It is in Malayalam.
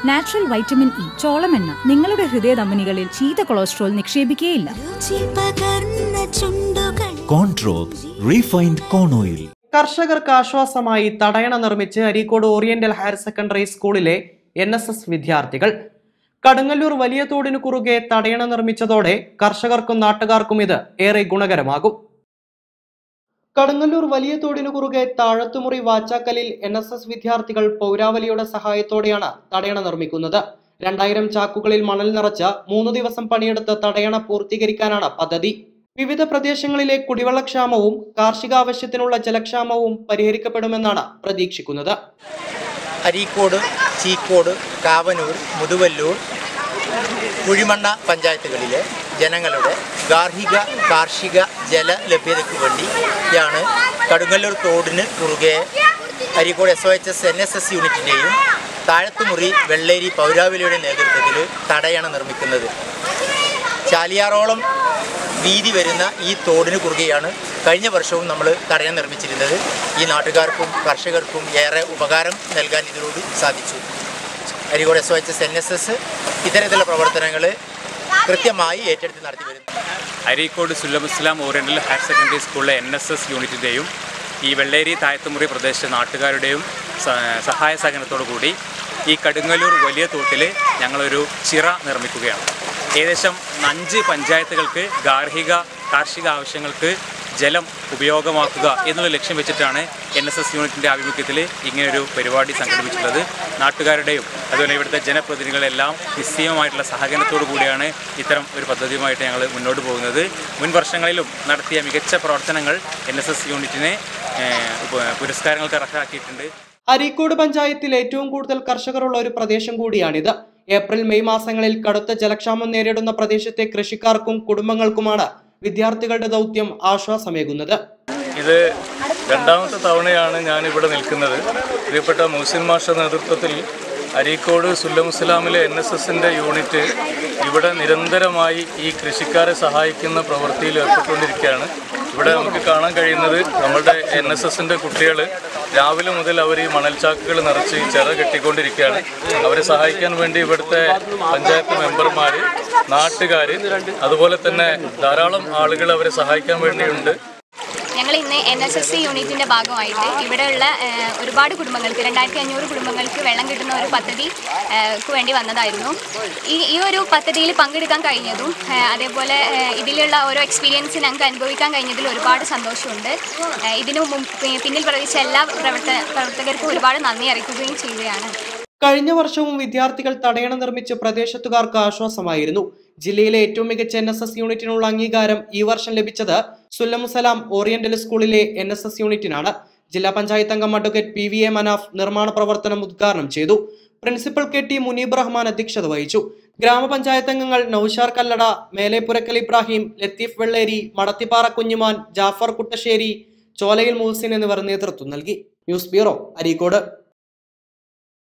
നാച്ചുറൽ വൈറ്റമിൻ ഇ ചോളമെണ്ണ നിങ്ങളുടെ ഹൃദയധമനികളിൽ ചീത്ത കൊളസ്ട്രോൾ നിക്ഷേപിക്കുകയില്ല രുചി പകർന്ന ചുണ്ടുകൾ കോൺട്രോൾ റീഫൈൻഡ് കോൺ ഓയിൽ കർഷകർക്ക് ആശ്വാസമായി തടയണ നിർമ്മിച്ച് അരീക്കോട് ഓറിയന്റൽ ഹയർ സെക്കൻഡറി സ്കൂളിലെ എൻ എസ് എസ് വിദ്യാർത്ഥികൾ കടുങ്ങല്ലൂർ വലിയ തോടിനു കുറുകെ തടയണ നിർമ്മിച്ചതോടെ കർഷകർക്കും നാട്ടുകാർക്കും ഇത് ഏറെ ഗുണകരമാകും കടുങ്ങല്ലൂർ വലിയ തോടിനു കുറുകെ താഴത്തുമുറി വാച്ചാക്കലിൽ എൻ എസ് എസ് വിദ്യാർത്ഥികൾ പൗരാവലിയുടെ സഹായത്തോടെയാണ് തടയണ നിർമ്മിക്കുന്നത് രണ്ടായിരം ചാക്കുകളിൽ മണൽ നിറച്ച് മൂന്ന് ദിവസം പണിയെടുത്ത് തടയണ പൂർത്തീകരിക്കാനാണ് പദ്ധതി വിവിധ പ്രദേശങ്ങളിലെ കുടിവെള്ളക്ഷാമവും കാർഷികാവശ്യത്തിനുള്ള ജലക്ഷാമവും പരിഹരിക്കപ്പെടുമെന്നാണ് പ്രതീക്ഷിക്കുന്നത് അരീക്കോട് ചീക്കോട് കാവനൂർ മുതുവല്ലൂർ കുഴിമണ്ണ പഞ്ചായത്തുകളിലെ ജനങ്ങളുടെ ഗാർഹിക കാർഷിക ജല ലഭ്യതയ്ക്ക് വേണ്ടിയാണ് കടുങ്ങല്ലൂർ തോടിന് കുറുകെ Areekode S O H S N S S യൂണിറ്റിൻ്റെയും താഴത്തുമുറി വെള്ളേരി പൗരാവലിയുടെ നേതൃത്വത്തിൽ തടയണ നിർമ്മിക്കുന്നത് ചാലിയാറോളം വീതി വരുന്ന ഈ തോടിന് കുറുകെയാണ് കഴിഞ്ഞ വർഷവും നമ്മൾ തടയണ നിർമ്മിച്ചിരുന്നത് ഈ നാട്ടുകാർക്കും കർഷകർക്കും ഏറെ ഉപകാരം നൽകാൻ ഇതിലൂടെ സാധിച്ചു Areekode S O H S N S S ഇത്തരത്തിലുള്ള പ്രവർത്തനങ്ങൾ കൃത്യമായി ഏറ്റെടുത്ത് നടത്തി വരുന്നു Areekode Sullamussalam oriental higher secondary സ്കൂളിലെ എൻ എസ് എസ് യൂണിറ്റിൻ്റെയും ഈ വെള്ളേരി താഴത്തുമുറി പ്രദേശ നാട്ടുകാരുടെയും സ- സഹായ സഹകരണത്തോടു കൂടി ഈ കടുങ്ങല്ലൂർ വലിയ തോട്ടിൽ ഞങ്ങളൊരു ചിറ നിർമ്മിക്കുകയാണ് ഏകദേശം അഞ്ച് പഞ്ചായത്തുകൾക്ക് ഗാർഹിക കാർഷിക ആവശ്യങ്ങൾക്ക് ജലം ഉപയോഗമാക്കുക എന്നുള്ള ലക്ഷ്യം വെച്ചിട്ടാണ് എൻ എസ് എസ് യൂണിറ്റിൻ്റെ ആഭിമുഖ്യത്തിൽ ഇങ്ങനെയൊരു പരിപാടി സംഘടിപ്പിച്ചിട്ടുള്ളത് നാട്ടുകാരുടെയും അതുപോലെ ഇവിടുത്തെ ജനപ്രതിനിധികളെല്ലാം നിശ്ചയമായിട്ടുള്ള സഹകരണത്തോടു കൂടിയാണ് ഇത്തരം ഒരു പദ്ധതിയുമായിട്ട് ഞങ്ങൾ മുന്നോട്ട് പോകുന്നത് മുൻ വർഷങ്ങളിലും നടത്തിയ മികച്ച പ്രവർത്തനങ്ങൾ എൻ എസ് എസ് യൂണിറ്റിനെ ഏഹ്, ഉപ- പുരസ്കാരങ്ങൾക്ക് അർഹരാക്കിയിട്ടുണ്ട് അരീക്കോട് പഞ്ചായത്തിൽ ഏറ്റവും കൂടുതൽ കർഷകരുള്ള ഒരു പ്രദേശം കൂടിയാണിത് ഏപ്രിൽ മെയ് മാസങ്ങളിൽ കടുത്ത ജലക്ഷാമം നേരിടുന്ന പ്രദേശത്തെ കൃഷിക്കാർക്കും കുടുംബങ്ങൾക്കുമാണ് വിദ്യാർത്ഥികളുടെ ദൗത്യം ആശ്വാസമേകുന്നത് ഇത് രണ്ടാമത്തെ തവണയാണ് ഞാൻ ഇവിടെ നിൽക്കുന്നത് പ്രിയപ്പെട്ട മുഹസിൻ മാഷ നേതൃത്വത്തിൽ അരീക്കോട് സുല്ലമുസ്ലാമിലെ എൻ എസ് എസിൻ്റെ യൂണിറ്റ് ഇവിടെ നിരന്തരമായി ഈ കൃഷിക്കാരെ സഹായിക്കുന്ന പ്രവൃത്തിയിൽ ഏർപ്പെട്ടുകൊണ്ടിരിക്കുകയാണ് ഇവിടെ നമുക്ക് കാണാൻ കഴിയുന്നത് നമ്മളുടെ എൻ എസ് എസിൻ്റെ കുട്ടികൾ രാവിലെ മുതൽ അവർ ഈ മണൽച്ചാക്കുകൾ നിറച്ച് ഈ ചിറ കെട്ടിക്കൊണ്ടിരിക്കുകയാണ് അവരെ സഹായിക്കാൻ വേണ്ടി ഇവിടുത്തെ പഞ്ചായത്ത് മെമ്പർമാർ നാട്ടുകാർ അതുപോലെ തന്നെ ധാരാളം ആളുകൾ അവരെ സഹായിക്കാൻ വേണ്ടിയുണ്ട് ഞങ്ങൾ ഇന്ന് എൻ എസ് എസ് സി യൂണിറ്റിൻ്റെ ഭാഗമായിട്ട് ഇവിടെയുള്ള ഏഹ്, ഒരുപാട് കുടുംബങ്ങൾക്ക് രണ്ടായിരത്തി അഞ്ഞൂറ് കുടുംബങ്ങൾക്ക് വെള്ളം കിട്ടുന്ന ഒരു പദ്ധതി ഏഹ്, ക്ക് വേണ്ടി വന്നതായിരുന്നു ഈ ഈ ഒരു പദ്ധതിയിൽ പങ്കെടുക്കാൻ കഴിഞ്ഞതും ഏഹ്, അതേപോലെ ഏഹ്, ഇതിലുള്ള ഓരോ എക്സ്പീരിയൻസ് ഞങ്ങൾക്ക് അനുഭവിക്കാൻ കഴിഞ്ഞതിൽ ഒരുപാട് സന്തോഷമുണ്ട് ഏഹ്, ഇതിനു മുമ്പ് പി- പിന്നിൽ പ്രവർത്തിച്ച എല്ലാ പ്രവർത്ത പ്രവർത്തകർക്കും ഒരുപാട് നന്ദി അറിയിക്കുകയും ചെയ്യുകയാണ് കഴിഞ്ഞ വർഷവും വിദ്യാർത്ഥികൾ തടയണ നിർമ്മിച്ച് പ്രദേശത്തുകാർക്ക് ആശ്വാസമായിരുന്നു ജില്ലയിലെ ഏറ്റവും മികച്ച എൻ എസ് എസ് യൂണിറ്റിനുള്ള അംഗീകാരം ഈ വർഷം ലഭിച്ചത് സുല്ലമുസലാം ഓറിയന്റൽ സ്കൂളിലെ എൻ എസ് എസ് യൂണിറ്റിനാണ് ജില്ലാ പഞ്ചായത്ത് അംഗം advocate P V A Manaf നിർമ്മാണ പ്രവർത്തനം ഉദ്ഘാടനം ചെയ്തു principal K T Muneeb Rahman അധ്യക്ഷത വഹിച്ചു ഗ്രാമപഞ്ചായത്ത് അംഗങ്ങൾ നൌഷാർ കല്ലട മേലെപ്പുരക്കൽ ഇബ്രാഹിം ലത്തീഫ് വെള്ളേരി മടത്തിപ്പാറ കുഞ്ഞുമാൻ ജാഫർ കുട്ടശ്ശേരി ചോലയിൽ മുഹസിൻ എന്നിവർ നേതൃത്വം നൽകി ന്യൂസ് ബ്യൂറോ അരീക്കോട്